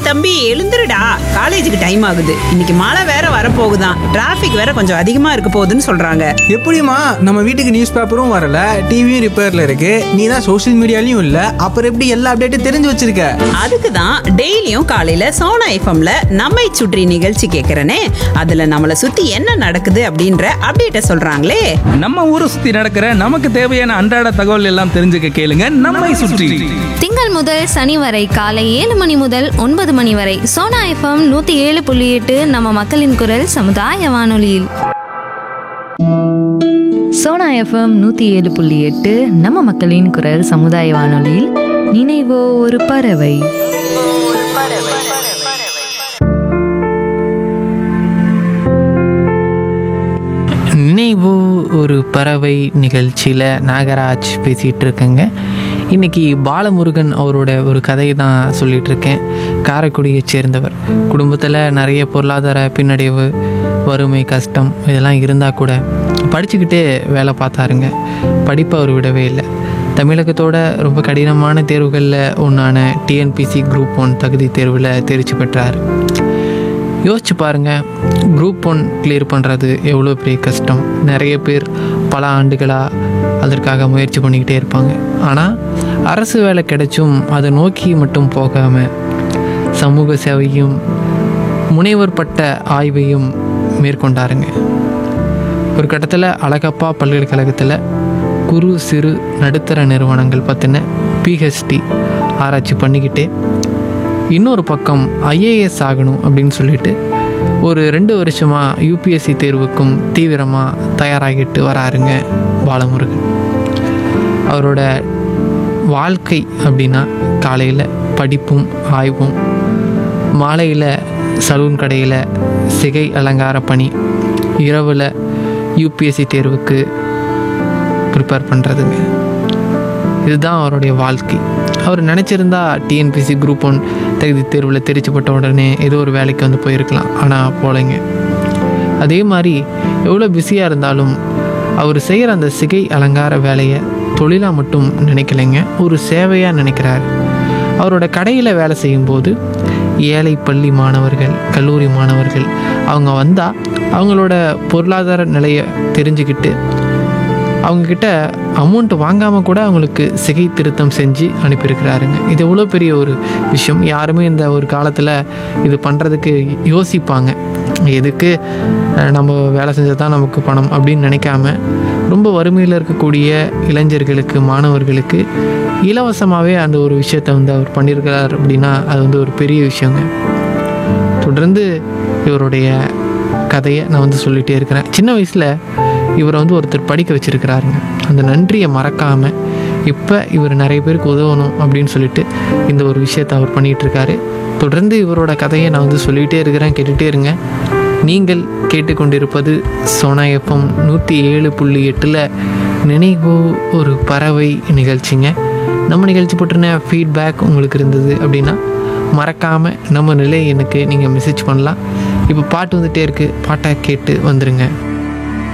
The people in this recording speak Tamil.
தம்பி எழுந்துருடா காலேஜுக்கு டைம் ஆகுது இன்னைக்கு மழை வேற வரப்போகுதாம் டிராஃபிக் வேற கொஞ்சம் அதிகமா இருக்க போகுதுன்னு சொல்றாங்க எப்படிம்மா நம்ம வீட்டுக்கு நியூஸ் பேப்பரும் வரல டிவியும் ரிப்பேர்ல இருக்கு நீ தான் சோஷியல் மீடியாலையும் இல்ல அப்புறம் எப்படி எல்லா அப்டேட்டும் தெரிஞ்சு வச்சிருக்க அதுக்கு தான் டெய்லியும் காலையில சோனா எஃப்எம்ல நம்மை சுற்றி நிகழ்ச்சி கேட்கறனே அதுல நம்மளை சுத்தி என்ன நடக்குது அப்படின்ற அப்டேட்ட சொல்றாங்களே நம்ம ஊரை சுத்தி நடக்கிற நமக்கு தேவையான அன்றாட தகவல் எல்லாம் தெரிஞ்சுக்க கேளுங்க நம்மை சுற்றி திங்கள் முதல் சனி வரை காலை ஏழு மணி முதல் ஒன்பது மணி வரை சோனா எஃப்எம் நூத்தி ஏழு புள்ளி எட்டு நம்ம மக்களின் குரல் சமுதாய வானொலியில் சோனா எஃப்எம் நூற்றி ஏழு புள்ளி எட்டு நம்ம மக்களின் குரல் சமுதாய வானொலியில் நினைவோ ஒரு பறவை நினைவு ஒரு பறவை நிகழ்ச்சியில் நாகராஜ் பேசிகிட்டு இருக்கேங்க இன்றைக்கி பாலமுருகன் அவரோட ஒரு கதையை தான் சொல்லிகிட்டு இருக்கேன் காரைக்குடியைச் சேர்ந்தவர் குடும்பத்தில் நிறைய பொருளாதார பின்னடைவு வறுமை கஷ்டம் இதெல்லாம் இருந்தால் கூட படிச்சுக்கிட்டே வேலை பார்த்தாருங்க படிப்பை அவர் விடவே இல்லை தமிழகத்தோட ரொம்ப கடினமான தேர்வுகளில் ஒன்றான டிஎன்பிசி குரூப் ஒன் தகுதி தேர்வில் தேர்ச்சி பெற்றார் யோசிச்சு பாருங்க குரூப் ஒன் கிளியர் பண்ணுறது எவ்வளோ பெரிய கஷ்டம் நிறைய பேர் பல ஆண்டுகளாக அதற்காக முயற்சி பண்ணிக்கிட்டே இருப்பாங்க ஆனால் அரசு வேலை கிடைச்சும் அதை நோக்கி மட்டும் போகாமல் சமூக சேவையும் முனைவர் பட்ட ஆய்வையும் மேற்கொண்டாருங்க ஒரு கட்டத்தில் அழகப்பா பல்கலைக்கழகத்தில் குறு சிறு நடுத்தர நிறுவனங்கள் பற்றின பிஹெச்டி ஆராய்ச்சி பண்ணிக்கிட்டே இன்னொரு பக்கம் ஐஏஎஸ் ஆகணும் அப்படின்னு சொல்லிட்டு ஒரு ரெண்டு வருஷமாக யூபிஎஸ்சி தேர்வுக்கும் தீவிரமாக தயாராகிட்டு வராருங்க பாலமுருகன் அவரோட வாழ்க்கை அப்படின்னா காலையில் படிப்பும் ஆய்வும் மாலையில் சலூன் கடையில் சிகை அலங்கார பணி இரவில் யூபிஎஸ்சி தேர்வுக்கு ப்ரிப்பேர் பண்ணுறதுங்க இதுதான் அவருடைய வாழ்க்கை அவர் நினச்சிருந்தா டிஎன்பிசி குரூப் ஒன் தகுதி தேர்வில் தெரிச்சுப்பட்ட உடனே ஏதோ ஒரு வேலைக்கு வந்து போயிருக்கலாம் ஆனால் போலைங்க அதே மாதிரி எவ்வளோ பிஸியாக இருந்தாலும் அவர் செய்கிற அந்த சிகை அலங்கார வேலையை தொழிலாக மட்டும் நினைக்கலைங்க ஒரு சேவையாக நினைக்கிறார் அவரோட கடையில் வேலை செய்யும்போது ஏழை பள்ளி மாணவர்கள் கல்லூரி மாணவர்கள் அவங்க வந்தால் அவங்களோட பொருளாதார நிலையை தெரிஞ்சுக்கிட்டு அவங்கக்கிட்ட அமௌண்ட் வாங்காமல் கூட அவங்களுக்கு சிகை திருத்தம் செஞ்சு அனுப்பியிருக்கிறாருங்க இது எவ்வளோ பெரிய ஒரு விஷயம் யாருமே இந்த ஒரு காலத்தில் இது பண்ணுறதுக்கு யோசிப்பாங்க எதுக்கு அஹ், நம்ம வேலை செஞ்சால் தான் நமக்கு பணம் அப்படின்னு நினைக்காம ரொம்ப வறுமையில் இருக்கக்கூடிய இளைஞர்களுக்கு மாணவர்களுக்கு இலவசமாகவே அந்த ஒரு விஷயத்தை வந்து அவர் பண்ணியிருக்கிறார் அப்படின்னா அது வந்து ஒரு பெரிய விஷயங்க தொடர்ந்து இவருடைய கதையை நான் வந்து சொல்லிகிட்டே இருக்கிறேன் சின்ன வயசில் இவரை வந்து ஒருத்தர் படிக்க வச்சிருக்கிறாருங்க அந்த நன்றியை மறக்காமல் இப்போ இவர் நிறைய பேருக்கு உதவணும் அப்படின்னு சொல்லிட்டு இந்த ஒரு விஷயத்தை அவர் பண்ணிகிட்டு இருக்காரு தொடர்ந்து இவரோட கதையை நான் வந்து சொல்லிகிட்டே இருக்கிறேன் கேட்டுகிட்டே இருங்க நீங்கள் கேட்டுக்கொண்டிருப்பது சோனா எஃப்எம் நூற்றி ஏழு புள்ளி எட்டில் நினைவு ஒரு பறவை நிகழ்ச்சிங்க நம்ம நிகழ்ச்சி பற்றின ஃபீட்பேக் உங்களுக்கு இருந்தது அப்படின்னா மறக்காமல் நம்ம நிலை எனக்கு நீங்கள் மெசேஜ் பண்ணலாம் இப்போ பாட்டு வந்துகிட்டே இருக்குது பாட்டை கேட்டு வந்துடுங்க